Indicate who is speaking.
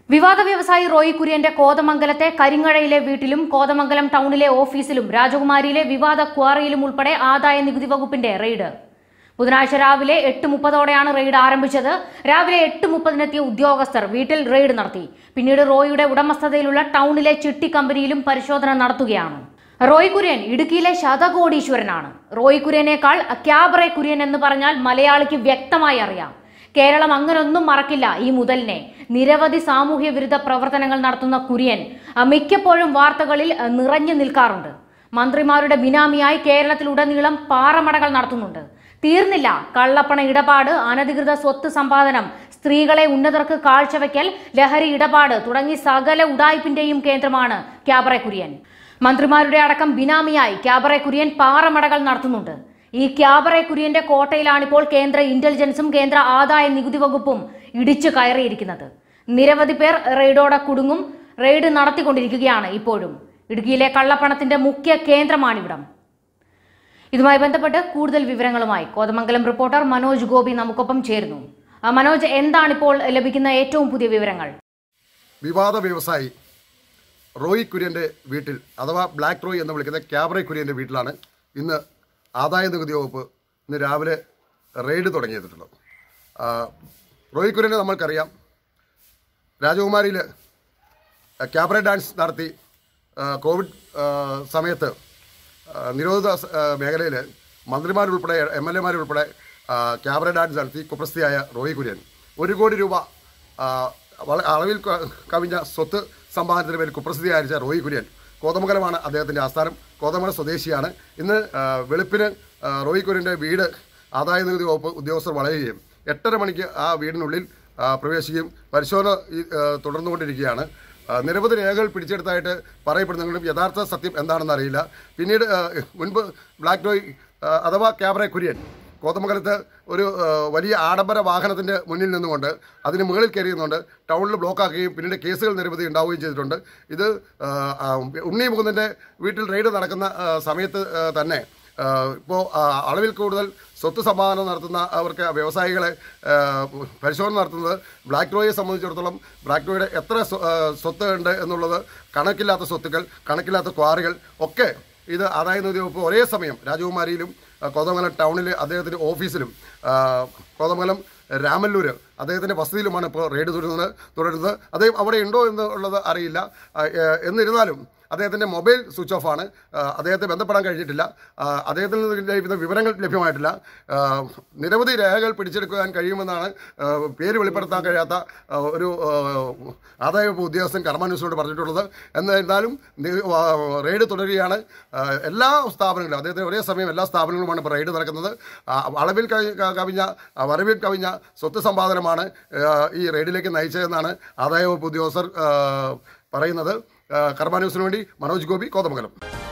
Speaker 1: വിവാദ വ്യവസായി റോയി കുര്യന്റെ കോതമംഗലത്തെ കരിങ്ങഴയിലെ വീട്ടിലും കോതമംഗലം ടൗണിലെ ഓഫീസിലും രാജകുമാരിയിലെ വിവാദ ക്വാറിയിലും ഉൾപ്പെടെ ആദായ നികുതി വകുപ്പിന്റെ റെയ്ഡ് ബുധനാഴ്ച രാവിലെ എട്ട് മുപ്പതോടെയാണ് റെയ്ഡ് ആരംഭിച്ചത് രാവിലെ എട്ട് മുപ്പതിനെത്തിയ ഉദ്യോഗസ്ഥർ വീട്ടിൽ റെയ്ഡ് നടത്തി പിന്നീട് റോയിയുടെ ഉടമസ്ഥതയിലുള്ള ടൗണിലെ ചിട്ടി കമ്പനിയിലും പരിശോധന നടത്തുകയാണ് റോയ് കുര്യൻ ഇടുക്കിയിലെ ശതകോടീശ്വരനാണ് റോയ് കുര്യനേക്കാൾ ക്യാബറെ കുര്യൻ എന്ന് പറഞ്ഞാൽ മലയാളിക്ക് വ്യക്തമായി അറിയാം കേരളം അങ്ങനൊന്നും മറക്കില്ല ഈ മുതലിനെ നിരവധി സാമൂഹ്യ വിരുദ്ധ പ്രവർത്തനങ്ങൾ നടത്തുന്ന കുര്യൻ അഹ് മിക്കപ്പോഴും വാർത്തകളിൽ അഹ് നിറഞ്ഞു നിൽക്കാറുണ്ട് മന്ത്രിമാരുടെ ബിനാമിയായി കേരളത്തിലുടനീളം പാറമടകൾ നടത്തുന്നുണ്ട് തീർന്നില്ല കള്ളപ്പണ ഇടപാട് അനധികൃത സ്വത്ത് സമ്പാദനം സ്ത്രീകളെ ഉന്നതർക്ക് കാഴ്ചവെക്കൽ ലഹരി ഇടപാട് തുടങ്ങി സകല ഉടായ്പിന്റെയും കേന്ദ്രമാണ് ക്യാബറെ കുര്യൻ മന്ത്രിമാരുടെ അടക്കം ബിനാമിയായി ക്യാബറെ കുര്യൻ പാറമടകൾ നടത്തുന്നുണ്ട് ഈ ക്യാബറെ കുര്യന്റെ കോട്ടയിലാണിപ്പോൾ കേന്ദ്ര ഇന്റലിജൻസും കേന്ദ്ര ആദായ നികുതി വകുപ്പും ഇടിച്ചു കയറിയിരിക്കുന്നത് നിരവധി പേർ റെയ്ഡോടെ കുടുങ്ങും റെയ്ഡ് നടത്തിക്കൊണ്ടിരിക്കുകയാണ് ഇപ്പോഴും ഇടുക്കിയിലെ കള്ളപ്പണത്തിന്റെ മുഖ്യ കേന്ദ്രമാണിവിടം ഇതുമായി ബന്ധപ്പെട്ട് കൂടുതൽ വിവരങ്ങളുമായി കോതമംഗലം റിപ്പോർട്ടർ മനോജ് ഗോപി നമുക്കൊപ്പം ചേരുന്നു ആ, മനോജ് എന്താണിപ്പോൾ ലഭിക്കുന്ന ഏറ്റവും പുതിയ വിവരങ്ങൾ
Speaker 2: വിവാദ വ്യവസായി റോയി കുര്യൻ്റെ വീട്ടിൽ അഥവാ ബ്ലാക്ക് റോയ് എന്ന് വിളിക്കുന്ന ക്യാബറെ കുര്യൻ്റെ വീട്ടിലാണ് ഇന്ന് ആദായ നികുതി വകുപ്പ് ഇന്ന് രാവിലെ റെയ്ഡ് തുടങ്ങിയിട്ടുള്ളത് ആ, റോയി കുര്യനെ നമ്മൾക്കറിയാം രാജകുമാരിയിൽ ക്യാബറെ ഡാൻസ് നടത്തി ആ, കോവിഡ് ആ, സമയത്ത് ആ, നിരോധിത മേഖലയിൽ മന്ത്രിമാരുൾപ്പെടെ എം എൽ എമാരുൾപ്പെടെ ക്യാബറെ ഡാൻസ് നടത്തി കുപ്രസ്തിയായ റോയി കുര്യൻ ഒരു കോടി രൂപ ആ, വള- അളവിൽ ക- കവിഞ്ഞ സ്വത്ത് സമ്പാദനത്തിന് മേൽ കുപ്രസിദ്ധി ആയിരിച്ച റോയി കുര്യൻ കോതമംഗലമാണ് അദ്ദേഹത്തിൻ്റെ ആസ്ഥാനം കോതമംഗലം സ്വദേശിയാണ് ഇന്ന് ആ, വെളുപ്പിന് ആ, റോയി കുര്യൻ്റെ വീട് ആദായ നികുതി വകുപ്പ് ഉദ്യോഗസ്ഥർ വളയുകയും എട്ടര മണിക്ക് ആ വീടിനുള്ളിൽ ആ, പ്രവേശിക്കുകയും പരിശോധന ഈ, ആ, തുടർന്നുകൊണ്ടിരിക്കുകയാണ് ആ, നിരവധി രേഖകൾ പിടിച്ചെടുത്തായിട്ട് പറയപ്പെടുന്നെങ്കിലും യഥാർത്ഥ സത്യം എന്താണെന്ന് അറിയില്ല പിന്നീട് ആ, മുൻപ് ബ്ലാക്ക് ഡോയ് ആ, അഥവാ ക്യാമറ കുര്യൻ കോതമംഗലത്ത് ഒരു ആ, വലിയ ആഡംബര വാഹനത്തിൻ്റെ മുന്നിൽ നിന്നുകൊണ്ട് അതിന് മുകളിൽ കയറിയുന്നുണ്ട് ടൗണിൽ ബ്ലോക്കാക്കുകയും പിന്നീട് കേസുകൾ നിരവധി ഉണ്ടാവുകയും ചെയ്തിട്ടുണ്ട് ഇത് ആ, ആ, ഉണ്ണി മുകുന്ദൻ്റെ വീട്ടിൽ റെയ്ഡ് നടക്കുന്ന ആ, സമയത്ത് ആ, തന്നെ ഇപ്പോൾ അളവിൽ കൂടുതൽ സ്വത്ത് സമ്പാദനം നടത്തുന്ന അവർക്ക് വ്യവസായികളെ ആ, പരിശോധന നടത്തുന്നത് ബ്ലാക്ക് റോയെ സംബന്ധിച്ചിടത്തോളം ബ്ലാക്ക് റോയുടെ എത്ര സ്വ- ആ, സ്വത്ത് ഉണ്ട് എന്നുള്ളത് കണക്കില്ലാത്ത സ്വത്തുക്കൾ കണക്കില്ലാത്ത ക്വാറികൾ ഒക്കെ ഇത് ആദായ നികുതി വകുപ്പ് ഒരേ സമയം രാജകുമാരിയിലും ആ, കോതമംഗലം ടൗണിലെ അദ്ദേഹത്തിൻ്റെ ഓഫീസിലും ആ, കോതമംഗലം രാമല്ലൂര് അദ്ദേഹത്തിൻ്റെ വസതിയിലുമാണ് ഇപ്പോൾ റെയ്ഡ് തുടരുന്നത് തുടരുന്നത് അദ്ദേഹം അവിടെ ഉണ്ടോ എന്നുള്ളത് അറിയില്ല ആ, ഏ, എന്നിരുന്നാലും അദ്ദേഹത്തിൻ്റെ മൊബൈൽ സ്വിച്ച് ഓഫ് ആണ് ആ, അദ്ദേഹത്തെ ബന്ധപ്പെടാൻ കഴിഞ്ഞിട്ടില്ല ആ, അദ്ദേഹത്തിൽ നിന്ന് ലഭിക്കുന്ന വിവരങ്ങൾ ലഭ്യമായിട്ടില്ല ആ, നിരവധി രേഖകൾ പിടിച്ചെടുക്കാൻ കഴിയുമെന്നാണ് ആ, പേര് വെളിപ്പെടുത്താൻ കഴിയാത്ത ആ, ഒരു ആ, ആദായ വകുപ്പ് ഉദ്യോഗസ്ഥൻ കർമ്മ ന്യൂസിനോട് പറഞ്ഞിട്ടുള്ളത് എന്നിരുന്നാലും നി- ആ, റെയ്ഡ് തുടരുകയാണ് ആ, എല്ലാ സ്ഥാപനങ്ങളും അദ്ദേഹത്തിന് ഒരേ സമയം എല്ലാ സ്ഥാപനങ്ങളുമാണ് ഇപ്പോൾ റെയ്ഡ് നടക്കുന്നത് ആ, അളവിൽ കവി- ക- കവിഞ്ഞ ആ, വരവിൽ കവിഞ്ഞ സ്വത്ത് സമ്പാദനമാണ് ആ, ഈ റെയ്ഡിലേക്ക് നയിച്ചതെന്നാണ് ആദായ വകുപ്പ് ഉദ്യോഗസ്ഥർ ആ, പറയുന്നത് ആ, കർമ്മ ന്യൂസിന് വേണ്ടി മനോജ് ഗോപി കോതമംഗലം